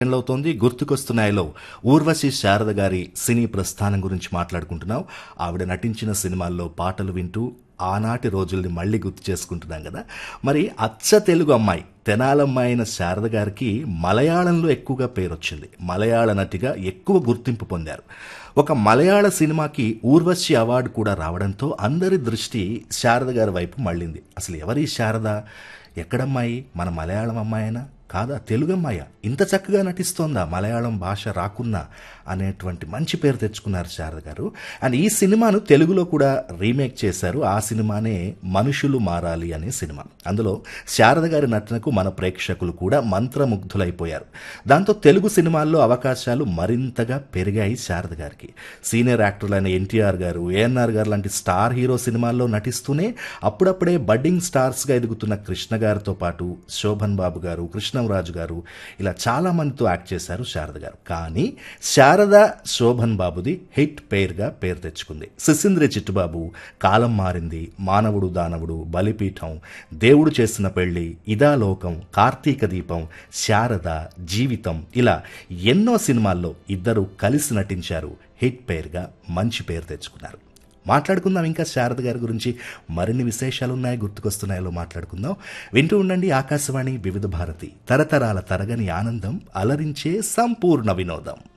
అవుతోంది గుర్తుకొస్తున్నాయిలో ఊర్వశి శారద గారి సినీ ప్రస్థానం గురించి మాట్లాడుకుంటున్నాం ఆవిడ నటించిన సినిమాల్లో పాటలు వింటూ ఆనాటి రోజుల్ని మళ్ళీ గుర్తు చేసుకుంటున్నాం కదా మరి అచ్చ తెలుగు అమ్మాయి తెనాలమ్మాయి అయిన శారద గారికి మలయాళంలో ఎక్కువగా పేరు వచ్చింది మలయాళ నటిగా ఎక్కువ గుర్తింపు పొందారు ఒక మలయాళ సినిమాకి ఊర్వశి అవార్డు కూడా రావడంతో అందరి దృష్టి శారద గారి వైపు మళ్ళింది అసలు ఎవరి శారద ఎక్కడమ్మాయి మన మలయాళం అమ్మాయినా కాదా తెలుగు అమ్మాయ ఇంత చక్కగా నటిస్తోందా మలయాళం భాష రాకున్నా అనేటువంటి మంచి పేరు తెచ్చుకున్నారు శారద గారు అండ్ ఈ సినిమాను తెలుగులో కూడా రీమేక్ చేశారు ఆ సినిమానే మనుషులు మారాలి అనే సినిమా అందులో శారద గారి నటనకు మన ప్రేక్షకులు కూడా మంత్రముగ్ధులైపోయారు దాంతో తెలుగు సినిమాల్లో అవకాశాలు మరింతగా పెరిగాయి శారద గారికి సీనియర్ యాక్టర్లైన ఎన్టీఆర్ గారు ఏఎన్ఆర్ గారు లాంటి స్టార్ హీరో సినిమాల్లో నటిస్తూనే అప్పుడప్పుడే బడ్డింగ్ స్టార్స్గా ఎదుగుతున్న కృష్ణ గారితో పాటు శోభన్ బాబు గారు కృష్ణంరాజు గారు ఇలా చాలా మందితో యాక్ట్ చేశారు శారద గారు కానీ శారద శోభన్ బాబుది హిట్ పేర్గా పేరు తెచ్చుకుంది సిసింద్రి చిట్టుబాబు కాలం మారింది మానవుడు దానవుడు బలిపీఠం దేవుడు చేసిన పెళ్లి ఇదా లోకం కార్తీక దీపం శారద జీవితం ఇలా ఎన్నో సినిమాల్లో ఇద్దరు కలిసి నటించారు హిట్ పేరుగా మంచి పేరు తెచ్చుకున్నారు మాట్లాడుకుందాం ఇంకా శారద గారి గురించి మరిన్ని విశేషాలు ఉన్నాయి గుర్తుకొస్తున్నాయో మాట్లాడుకుందాం వింటూ ఉండండి ఆకాశవాణి వివిధ భారతి తరతరాల తరగని ఆనందం అలరించే సంపూర్ణ వినోదం